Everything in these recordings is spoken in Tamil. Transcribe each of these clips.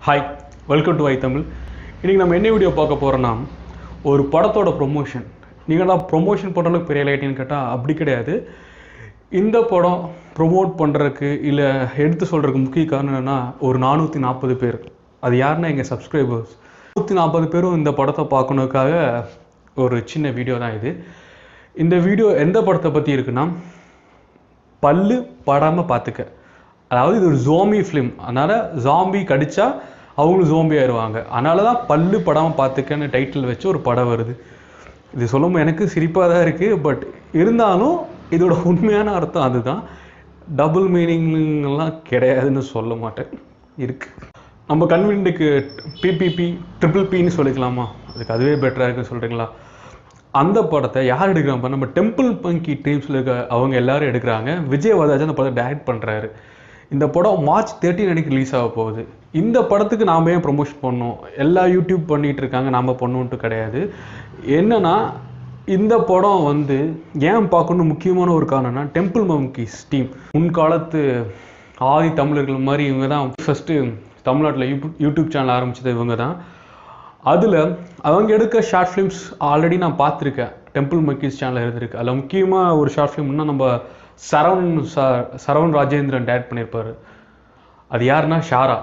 hi welcome to I Tamil இன்றைக்கி நம்ம என்ன வீடியோ பார்க்க போகிறோன்னா ஒரு படத்தோட ப்ரொமோஷன் நீங்களா ப்ரொமோஷன் பண்ணுற அளவுக்கு பெரிய லைட்டின்னு கேட்டால் அப்படி கிடையாது இந்த படம் ப்ரொமோட் பண்ணுறதுக்கு இல்லை எடுத்து சொல்கிறதுக்கு முக்கிய காரணம் என்னென்னா ஒரு நானூற்றி நாற்பது பேர் அது யாருன்னா எங்கள் சப்ஸ்கிரைபர்ஸ் நூற்றி நாற்பது பேரும் இந்த படத்தை பார்க்கணுக்காக ஒரு சின்ன வீடியோ தான் இது இந்த வீடியோ எந்த படத்தை பற்றி இருக்குன்னா பல்லு படாமல் பார்த்துக்க அதாவது இது ஒரு ஜோம்பி ஃபிலிம் அதனால் ஜாம்பி கடிச்சா அவங்களும் ஜோம்பி ஆயிடுவாங்க அதனால தான் பல்லு படாமல் பார்த்துக்கன்னு டைட்டில் வச்சு ஒரு படம் வருது இது சொல்லும்போது எனக்கு சிரிப்பாக தான் இருக்குது பட் இருந்தாலும் இதோட உண்மையான அர்த்தம் அதுதான் டபுள் மீனிங்லாம் கிடையாதுன்னு சொல்ல மாட்டேன் இருக்குது நம்ம கன்வீனியன்ட்டுக்கு பிபிபி ட்ரிபிள் பின்னு சொல்லிக்கலாமா அதுக்கு அதுவே பெட்டராக இருக்குன்னு சொல்கிறீங்களா அந்த படத்தை யார் எடுக்கிறாங்க நம்ம டெம்பிள் பங்கி டீம்ஸில் இருக்க அவங்க எல்லாரும் எடுக்கிறாங்க விஜய் வரதாஜ் அந்த படத்தை டைரக்ட் பண்ணுறாரு இந்த படம் மார்ச் தேர்ட்டின் அன்னைக்கு ரிலீஸ் ஆக போகுது இந்த படத்துக்கு நாம் ஏன் ப்ரொமோஷன் பண்ணோம் எல்லா யூடியூப் பண்ணிகிட்டு இருக்காங்க நாம் பண்ணுன்ட்டு கிடையாது என்னன்னா இந்த படம் வந்து ஏன் பார்க்கணும் முக்கியமான ஒரு காரணம்னா டெம்பிள் மம்கிஸ் டீம் முன்காலத்து ஆதி தமிழர்கள் மாதிரி இவங்க தான் ஃபஸ்ட்டு தமிழ்நாட்டில் யூடியூப் யூடியூப் சேனல் ஆரம்பிச்சது இவங்க தான் அதில் அவங்க எடுக்க ஷார்ட் ஃபிலிம்ஸ் ஆல்ரெடி நான் பார்த்துருக்கேன் டெம்பிள் மக்கீஸ் சேனலில் இருந்திருக்கு அதில் முக்கியமாக ஒரு ஷார்ட் ஃபிலிம்னா நம்ம சரவண் ச சரவண் ராஜேந்திரன் டேரக்ட் பண்ணியிருப்பார் அது யாருன்னா ஷாரா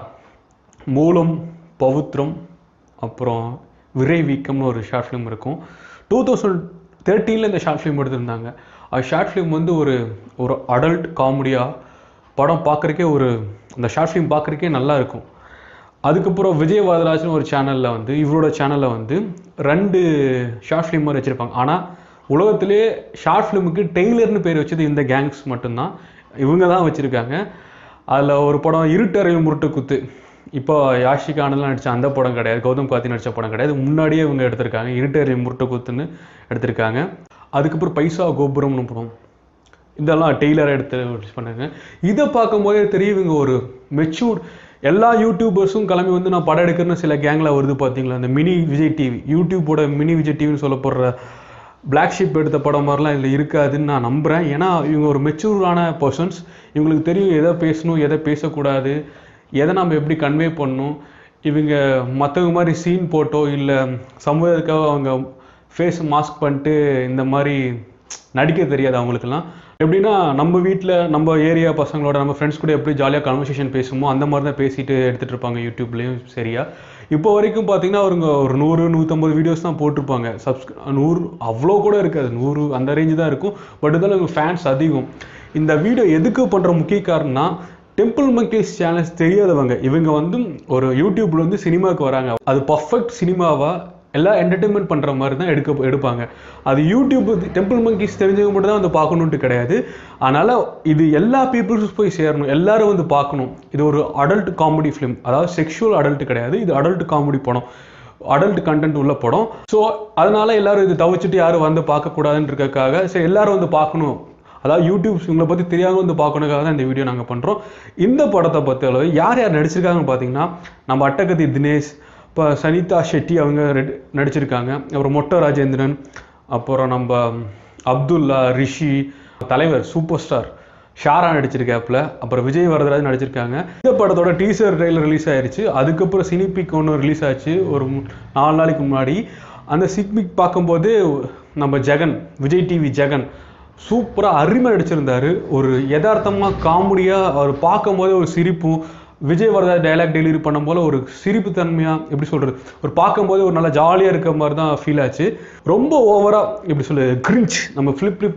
மூலம் பவுத்ரம் அப்புறம் விரை வீக்கம்னு ஒரு ஷார்ட் ஃபிலிம் இருக்கும் டூ தௌசண்ட் தேர்ட்டீனில் இந்த ஷார்ட் ஃபிலிம் எடுத்திருந்தாங்க அது ஷார்ட் ஃபிலிம் வந்து ஒரு ஒரு அடல்ட் காமெடியாக படம் பார்க்குறக்கே ஒரு அந்த ஷார்ட் ஃபிலிம் பார்க்குறக்கே நல்லா இருக்கும் அதுக்கப்புறம் விஜய் வரதராஜன் ஒரு சேனலில் வந்து இவரோட சேனலில் வந்து ரெண்டு ஷார்ட் ஃபிலிம் மாதிரி வச்சுருப்பாங்க ஆனால் உலகத்திலே ஷார்ட் ஃபிலிமுக்கு டெய்லர்னு பேர் வச்சது இந்த கேங்ஸ் மட்டும்தான் இவங்க தான் வச்சுருக்காங்க அதில் ஒரு படம் இருட்டறையில் முருட்டு குத்து இப்போ யாஷிகா ஆனந்த்லாம் நடித்த அந்த படம் கிடையாது கௌதம் கார்த்தி நடித்த படம் கிடையாது முன்னாடியே இவங்க எடுத்திருக்காங்க இருட்டறையில் முருட்டு குத்துன்னு எடுத்திருக்காங்க அதுக்கப்புறம் பைசா கோபுரம்னு படம் இதெல்லாம் டெய்லராக எடுத்து release பண்ணாங்க இதை பார்க்கும்போதே தெரியும் இவங்க ஒரு மெச்சூர்ட் எல்லா யூடியூபர்ஸும் கிளம்பி வந்து நான் படம் எடுக்கிறேன்னு சில கேங்கில் வருது பார்த்தீங்களா அந்த மினி விஜய் டிவி யூடியூபோட மினி விஜய் டிவின்னு சொல்லப்படுற பிளாக் ஷிப் எடுத்த படம் மாதிரிலாம் இதில் இருக்காதுன்னு நான் நம்புகிறேன் ஏன்னா இவங்க ஒரு மெச்சூரான பர்சன்ஸ் இவங்களுக்கு தெரியும் எதை பேசணும் எதை பேசக்கூடாது எதை நம்ம எப்படி கன்வே பண்ணணும் இவங்க மற்றவங்க மாதிரி சீன் போட்டோ இல்லை சமுதாயத்துக்காக அவங்க ஃபேஸ் மாஸ்க் பண்ணிட்டு இந்த மாதிரி நடிக்க தெரியாது அவங்களுக்குலாம் எப்படின்னா நம்ம வீட்டில் நம்ம ஏரியா பசங்களோட நம்ம ஃப்ரெண்ட்ஸ் கூட எப்படி ஜாலியாக கான்வர்சேஷன் பேசுமோ அந்த மாதிரி தான் பேசிட்டு எடுத்துகிட்டு இருப்பாங்க யூடியூப்லேயும் சரியா இப்போ வரைக்கும் பார்த்தீங்கன்னா அவங்க ஒரு நூறு நூற்றம்பது வீடியோஸ் தான் போட்டிருப்பாங்க சப்ஸ்க் நூறு அவ்வளோ கூட இருக்காது நூறு அந்த ரேஞ்சு தான் இருக்கும் பட் இருந்தாலும் இவங்க ஃபேன்ஸ் அதிகம் இந்த வீடியோ எதுக்கு பண்ணுற முக்கிய காரணம்னா டெம்பிள் மங்கேஸ் சேனல்ஸ் தெரியாதவங்க இவங்க வந்து ஒரு யூடியூப்ல வந்து சினிமாவுக்கு வராங்க அது பர்ஃபெக்ட் சினிமாவா எல்லாம் என்டர்டைன்மெண்ட் பண்ணுற மாதிரி தான் எடுக்க எடுப்பாங்க அது யூடியூப் டெம்பிள் மங்கீஸ் தெரிஞ்சவங்க மட்டும் தான் வந்து பார்க்கணுன்ட்டு கிடையாது அதனால் இது எல்லா பீப்புள்ஸும் போய் சேரணும் எல்லாரும் வந்து பார்க்கணும் இது ஒரு அடல்ட் காமெடி ஃபிலிம் அதாவது செக்ஷுவல் அடல்ட் கிடையாது இது அடல்ட் காமெடி படம் அடல்ட் கண்டென்ட் உள்ள படம் ஸோ அதனால எல்லாரும் இது தவிச்சிட்டு யாரும் வந்து பார்க்கக்கூடாதுன்னு இருக்கக்காக சரி எல்லாரும் வந்து பார்க்கணும் அதாவது யூடியூப்ஸ் இவங்களை பற்றி தெரியாமல் வந்து பார்க்கணுக்காக தான் இந்த வீடியோ நாங்கள் பண்ணுறோம் இந்த படத்தை பற்றி அளவு யார் யார் நடிச்சிருக்காங்கன்னு பார்த்தீங்கன்னா நம்ம அட்டகத்தி தினேஷ் இப்போ சனிதா ஷெட்டி அவங்க ரெட்- நடிச்சிருக்காங்க அப்புறம் மொட்டை ராஜேந்திரன் அப்புறம் நம்ம அப்துல்லா ரிஷி தலைவர் சூப்பர் ஸ்டார் ஷாரா நடிச்சிருக்காப்புல அப்புறம் விஜய் வரதராஜ் நடிச்சிருக்காங்க இந்த படத்தோட டீசர் ட்ரெயிலர் ரிலீஸ் ஆயிருச்சு அதுக்கப்புறம் சினிபிக் ஒன்று ரிலீஸ் ஆச்சு ஒரு மு- நாலு நாளைக்கு முன்னாடி அந்த சிக்பிக் பார்க்கும்போது நம்ம ஜெகன் விஜய் டிவி ஜெகன் சூப்பராக அருமை நடிச்சிருந்தாரு ஒரு யதார்த்தமாக காமெடியாக அவர் பார்க்கும்போதே ஒரு சிரிப்பும் விஜய் வரதாஜ் டைலாக் டெலிவரி பண்ணும் போல ஒரு சிரிப்பு தன்மையாக எப்படி சொல்கிறது ஒரு பார்க்கும்போது ஒரு நல்லா ஜாலியாக இருக்க மாதிரி தான் ஃபீல் ஆச்சு ரொம்ப ஓவராக எப்படி சொல்றது கிரிஞ்ச் நம்ம ஃப்ளிப் ஃப்ளிப்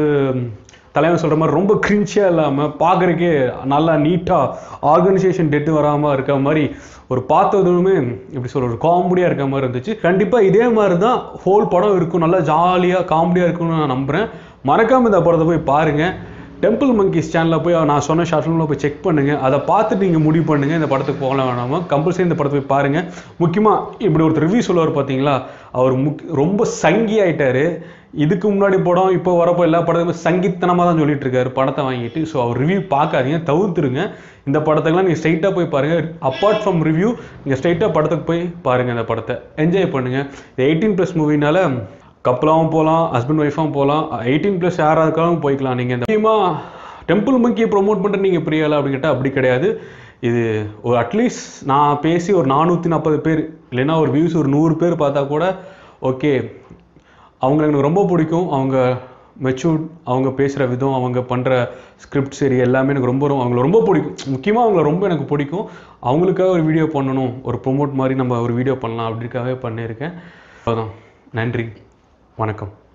தலைவன் சொல்கிற மாதிரி ரொம்ப கிரிஞ்சியாக இல்லாமல் பார்க்குறக்கே நல்லா நீட்டாக ஆர்கனைசேஷன் டெட்டு வராமல் இருக்க மாதிரி ஒரு பார்த்ததுமே எப்படி சொல்ற ஒரு காமெடியாக இருக்க மாதிரி இருந்துச்சு கண்டிப்பாக இதே மாதிரி தான் ஹோல் படம் இருக்கும் நல்லா ஜாலியாக காமெடியாக இருக்கும்னு நான் நம்புகிறேன் மறக்காமல் இந்த படத்தை போய் பாருங்கள் டெம்பிள் மங்கீஸ் சேனலில் போய் நான் சொன்ன ஷார்ட் ஃபிலிமில் போய் செக் பண்ணுங்கள் அதை பார்த்துட்டு நீங்கள் முடிவு பண்ணுங்கள் இந்த படத்துக்கு போகலாம் வேணாமா கம்பல்சரி இந்த படத்தை போய் பாருங்கள் முக்கியமாக இப்படி ஒருத்தர் ரிவ்யூ சொல்லுவார் பார்த்தீங்களா அவர் முக் ரொம்ப சங்கி ஆயிட்டாரு இதுக்கு முன்னாடி படம் இப்போ வரப்போ எல்லா படத்துக்குமே சங்கித்தனமாக தான் சொல்லிட்டு இருக்காரு படத்தை வாங்கிட்டு ஸோ அவர் ரிவ்யூ பார்க்காதீங்க தவிர்த்துருங்க இந்த படத்துக்கெல்லாம் நீங்கள் ஸ்ட்ரைட்டாக போய் பாருங்கள் அப்பார்ட் ஃப்ரம் ரிவ்யூ நீங்கள் ஸ்ட்ரைட்டாக படத்துக்கு போய் பாருங்கள் இந்த படத்தை என்ஜாய் பண்ணுங்கள் இது எயிட்டீன் ப்ளஸ் மூவினால கப்பலாகவும் போகலாம் ஹஸ்பண்ட் ஒய்ஃபாகவும் போகலாம் எயிட்டீன் ப்ளஸ் யாராக இருக்காலும் போய்க்கலாம் நீங்கள் இந்த முக்கியமாக டெம்பிள் மங்கியை ப்ரோமோட் பண்ணுற நீங்கள் பிரியலா அப்படின்னு கேட்டால் அப்படி கிடையாது இது ஒரு அட்லீஸ்ட் நான் பேசி ஒரு நானூற்றி நாற்பது பேர் இல்லைன்னா ஒரு வியூஸ் ஒரு நூறு பேர் பார்த்தா கூட ஓகே அவங்கள எனக்கு ரொம்ப பிடிக்கும் அவங்க மெச்சூர்ட் அவங்க பேசுகிற விதம் அவங்க பண்ணுற ஸ்கிரிப்ட் சரி எல்லாமே எனக்கு ரொம்ப ரொம்ப அவங்கள ரொம்ப பிடிக்கும் முக்கியமாக அவங்கள ரொம்ப எனக்கு பிடிக்கும் அவங்களுக்காக ஒரு வீடியோ பண்ணணும் ஒரு ப்ரொமோட் மாதிரி நம்ம ஒரு வீடியோ பண்ணலாம் அப்படிக்காகவே பண்ணியிருக்கேன் அதான் நன்றி வணக்கம்